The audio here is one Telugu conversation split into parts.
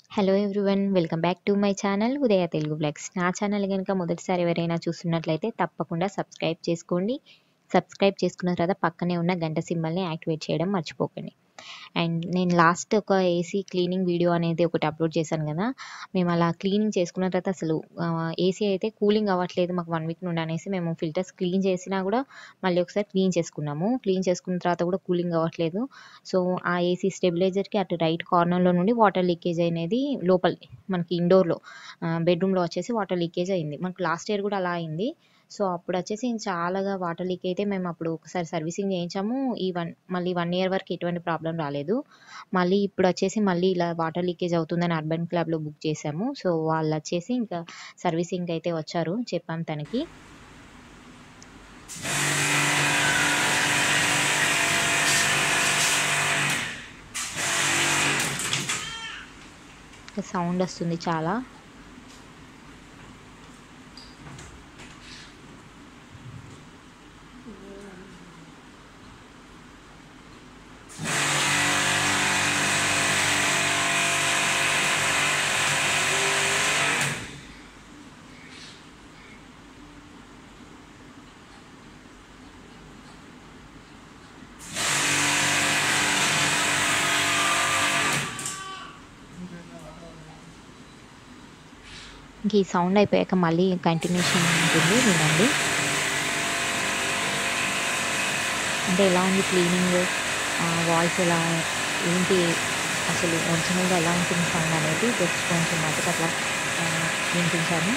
hello everyone welcome back to my channel Udaya Telugu vlogs నా ఛానల్ కనుక మొదటిసారి ఎవరైనా చూస్తున్నట్లయితే తప్పకుండా సబ్స్క్రైబ్ చేసుకోండి సబ్స్క్రైబ్ చేసుకున్న తర్వాత పక్కనే ఉన్న గంట సింబల్ని యాక్టివేట్ చేయడం మర్చిపోకండి అండ్ నేను లాస్ట్ ఒక ఏసీ క్లీనింగ్ వీడియో అనేది ఒకటి అప్లోడ్ చేశాను కదా మేము అలా క్లీనింగ్ చేసుకున్న తర్వాత అసలు ఏసీ అయితే కూలింగ్ అవ్వట్లేదు మాకు వన్ వీక్ నుండి అనేసి మేము ఫిల్టర్స్ క్లీన్ చేసినా కూడా మళ్ళీ ఒకసారి క్లీన్ చేసుకున్నాము క్లీన్ చేసుకున్న తర్వాత కూడా కూలింగ్ అవ్వట్లేదు సో ఆ ఏసీ స్టెబిలైజర్కి అటు రైట్ కార్నర్లో నుండి వాటర్ లీకేజ్ అనేది లోపల మనకి ఇండోర్లో బెడ్రూమ్లో వచ్చేసి వాటర్ లీకేజ్ అయింది మనకు లాస్ట్ ఇయర్ కూడా అలా అయింది సో అప్పుడు వచ్చేసి చాలాగా వాటర్ లీక్ అయితే మేము అప్పుడు ఒకసారి సర్వీసింగ్ చేయించాము ఈ వన్ మళ్ళీ వన్ ఇయర్ వరకు ఎటువంటి ప్రాబ్లం రాలేదు మళ్ళీ ఇప్పుడు వచ్చేసి మళ్ళీ ఇలా వాటర్ లీకేజ్ అవుతుందని అర్బన్ క్లబ్లో బుక్ చేసాము సో వాళ్ళు వచ్చేసి ఇంకా సర్వీసింగ్ అయితే వచ్చారు చెప్పాం తనకి సౌండ్ వస్తుంది చాలా ఇంక ఈ సౌండ్ అయిపోయాక మళ్ళీ కంటిన్యూషన్ ఉంటుంది వినండి అంటే ఎలా ఉంది క్లీనింగ్ వాయిస్ ఎలా ఏంటి అసలు ఒరిజినల్గా ఎలా ఉంటుంది సౌండ్ అనేది జస్ట్ కొంచెం మటుకు అట్లా వినిపించాను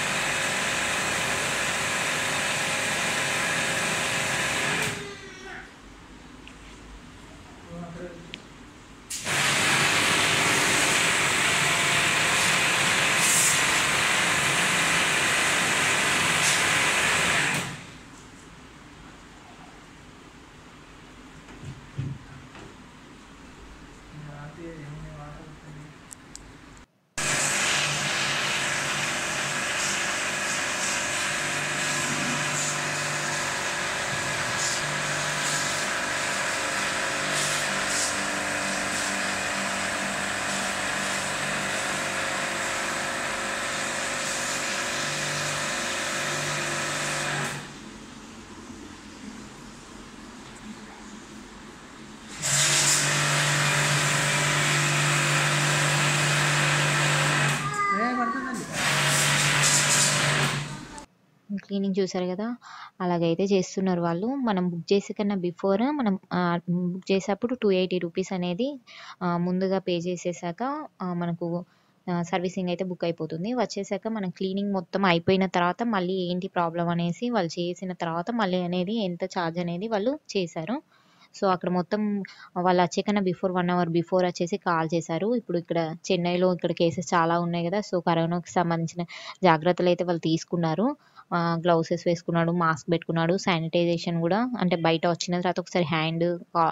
క్లీనింగ్ చూసారు కదా అలాగైతే చేస్తున్నారు వాళ్ళు మనం బుక్ చేసే కన్నా బిఫోర్ మనం బుక్ చేసేటప్పుడు టూ ఎయిటీ రూపీస్ అనేది ముందుగా పే చేసేసాక మనకు సర్వీసింగ్ అయితే బుక్ అయిపోతుంది వచ్చేసాక మనం క్లీనింగ్ మొత్తం అయిపోయిన తర్వాత మళ్ళీ ఏంటి ప్రాబ్లం అనేసి వాళ్ళు చేసిన తర్వాత మళ్ళీ అనేది ఎంత ఛార్జ్ అనేది వాళ్ళు చేశారు సో అక్కడ మొత్తం వాళ్ళు వచ్చే కన్నా బిఫోర్ వన్ అవర్ బిఫోర్ వచ్చేసి కాల్ చేశారు ఇప్పుడు ఇక్కడ చెన్నైలో ఇక్కడ కేసెస్ చాలా ఉన్నాయి కదా సో కరోనాకి సంబంధించిన జాగ్రత్తలు అయితే వాళ్ళు తీసుకున్నారు గ్లౌసెస్ వేసుకున్నాడు మాస్క్ పెట్టుకున్నాడు శానిటైజేషన్ కూడా అంటే బయట వచ్చిన తర్వాత ఒకసారి హ్యాండ్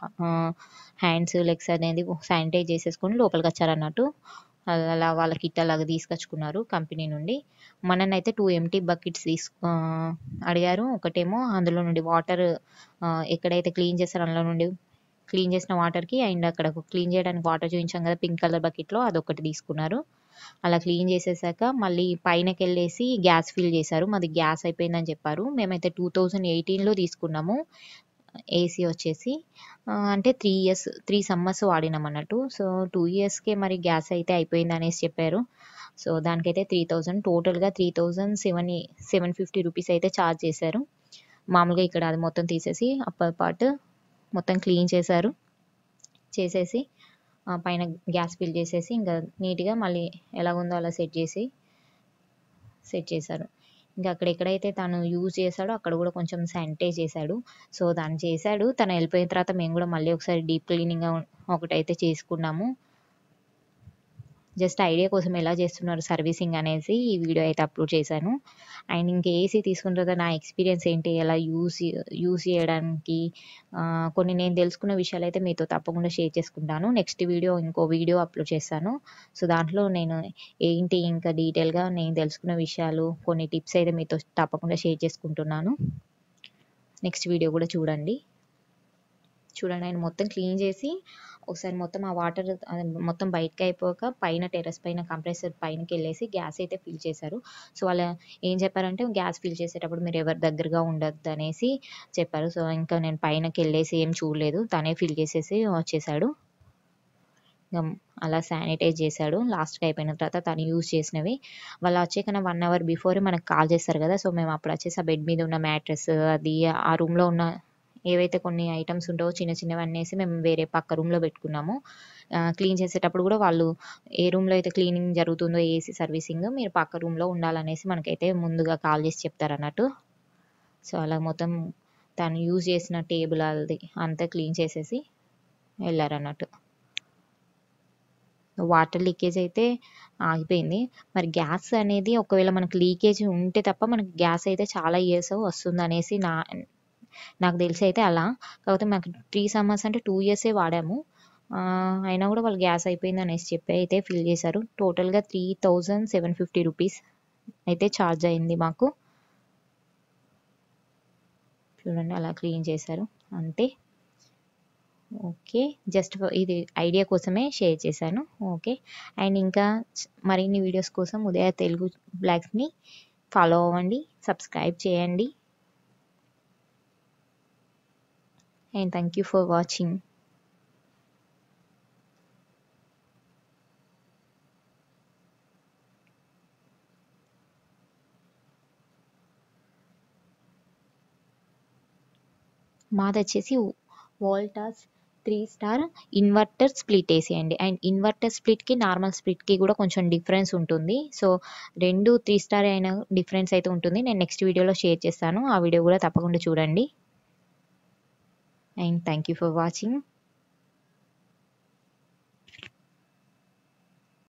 హ్యాండ్స్ లెగ్స్ అనేది శానిటైజ్ చేసేసుకొని లోపలికి వచ్చారన్నట్టు అలా వాళ్ళ కిట్ అలాగా తీసుకొచ్చుకున్నారు కంపెనీ నుండి మననైతే టూ ఎంటీ బకెట్స్ తీసు అడిగారు ఒకటేమో అందులో నుండి వాటర్ ఎక్కడైతే క్లీన్ చేస్తారో అందులో నుండి క్లీన్ చేసిన వాటర్కి అండ్ అక్కడ క్లీన్ చేయడానికి వాటర్ చూపించాం కదా పింక్ కలర్ బకెట్లో అదొకటి తీసుకున్నారు అలా క్లీన్ చేసేసాక మళ్ళీ పైనకి వెళ్ళేసి గ్యాస్ ఫిల్ చేశారు మాది గ్యాస్ అయిపోయిందని చెప్పారు మేమైతే టూ థౌజండ్ ఎయిటీన్లో తీసుకున్నాము ఏసీ వచ్చేసి అంటే త్రీ ఇయర్స్ త్రీ సమ్మర్స్ వాడినాం అన్నట్టు సో టూ ఇయర్స్కే మరి గ్యాస్ అయితే అయిపోయింది అనేసి చెప్పారు సో దానికైతే త్రీ థౌజండ్ టోటల్గా three thousand seven seven fifty rupees అయితే ఛార్జ్ చేశారు మామూలుగా ఇక్కడ అది మొత్తం తీసేసి అప్పర్ పార్ట్ మొత్తం క్లీన్ చేశారు చేసేసి పైన గ్యాస్ ఫిల్ చేసేసి ఇంకా నీట్గా మళ్ళీ ఎలా ఉందో అలా సెట్ చేసి సెట్ చేశారు ఇంకా అక్కడ ఎక్కడైతే తను యూజ్ చేశాడో అక్కడ కూడా కొంచెం శానిటైజ్ చేశాడు సో దాన్ని చేశాడు తను వెళ్ళిపోయిన తర్వాత మేము కూడా మళ్ళీ ఒకసారి డీప్ క్లీనింగ్ ఒకటైతే చేసుకున్నాము జస్ట్ ఐడియా కోసం ఎలా చేస్తున్నారు సర్వీసింగ్ అనేసి ఈ వీడియో అయితే అప్లోడ్ చేశాను అండ్ ఇంకా ఏసీ తీసుకున్న తర్వాత నా ఎక్స్పీరియన్స్ ఏంటి ఎలా యూస్ యూస్ చేయడానికి కొన్ని నేను తెలుసుకున్న విషయాలు అయితే మీతో తప్పకుండా షేర్ చేసుకుంటాను నెక్స్ట్ వీడియో ఇంకో వీడియో అప్లోడ్ చేస్తాను సో దాంట్లో నేను ఏంటి ఇంకా డీటెయిల్గా నేను తెలుసుకున్న విషయాలు కొన్ని టిప్స్ అయితే మీతో తప్పకుండా షేర్ చేసుకుంటున్నాను నెక్స్ట్ వీడియో కూడా చూడండి చూడండి ఆయన మొత్తం క్లీన్ చేసి ఒకసారి మొత్తం ఆ వాటర్ మొత్తం బయటకి అయిపోయాక పైన టెర్రస్ పైన కంప్రెసర్ పైనకి వెళ్ళేసి గ్యాస్ అయితే ఫిల్ చేశారు సో వాళ్ళు ఏం చెప్పారంటే గ్యాస్ ఫిల్ చేసేటప్పుడు మీరు ఎవరి దగ్గరగా ఉండొద్దు అనేసి చెప్పారు సో ఇంకా నేను పైనకి వెళ్ళేసి ఏం చూడలేదు తనే ఫిల్ చేసేసి వచ్చేసాడు ఇంకా అలా శానిటైజ్ చేశాడు లాస్ట్కి అయిపోయిన తర్వాత తను యూజ్ చేసినవి వాళ్ళు వచ్చే కన్నా వన్ అవర్ బిఫోర్ మనకు కాల్ చేస్తారు కదా సో మేము అప్పుడు వచ్చేసి ఆ బెడ్ మీద ఉన్న మ్యాట్రెస్ అది ఆ రూమ్లో ఉన్న ఏవైతే కొన్ని ఐటమ్స్ ఉంటావో చిన్న చిన్నవి అనేసి మేము వేరే పక్క రూమ్లో పెట్టుకున్నాము క్లీన్ చేసేటప్పుడు కూడా వాళ్ళు ఏ రూమ్లో అయితే క్లీనింగ్ జరుగుతుందో ఏసీ సర్వీసింగ్ మీరు పక్క రూమ్లో ఉండాలనేసి మనకైతే ముందుగా కాల్ చేసి చెప్తారు అన్నట్టు సో అలా మొత్తం తను యూజ్ చేసిన టేబుల్ అది అంతా క్లీన్ చేసేసి వెళ్ళారన్నట్టు వాటర్ లీకేజ్ అయితే ఆగిపోయింది మరి గ్యాస్ అనేది ఒకవేళ మనకి లీకేజ్ ఉంటే తప్ప మనకి గ్యాస్ అయితే చాలా ఇయర్స్ వస్తుంది అనేసి నా నాకు తెలిసి అయితే అలా కాకపోతే మాకు త్రీ సమ్మర్స్ అంటే టూ ఇయర్సే వాడాము ఆ, అయినా కూడా వాళ్ళు గ్యాస్ అయిపోయింది అనేసి చెప్పి అయితే ఫిల్ చేశారు టోటల్గా three thousand seven fifty rupees అయితే ఛార్జ్ అయింది మాకు చూడండి అలా క్లీన్ చేశారు అంతే ఓకే జస్ట్ ఇది ఐడియా కోసమే షేర్ చేశాను ఓకే అండ్ ఇంకా మరిన్ని వీడియోస్ కోసం ఉదయ తెలుగు బ్లాగ్స్ని ఫాలో అవ్వండి సబ్స్క్రైబ్ చేయండి and thank you for watching మాది వచ్చేసి Voltas three star inverter split వేసేయండి అండ్ ఇన్వర్టర్ స్ప్లిట్కి నార్మల్ స్ప్లిట్కి కూడా కొంచెం డిఫరెన్స్ ఉంటుంది సో రెండు త్రీ స్టార్ అయిన డిఫరెన్స్ అయితే ఉంటుంది నేను నెక్స్ట్ వీడియోలో షేర్ చేస్తాను ఆ వీడియో కూడా తప్పకుండా చూడండి and thank you for watching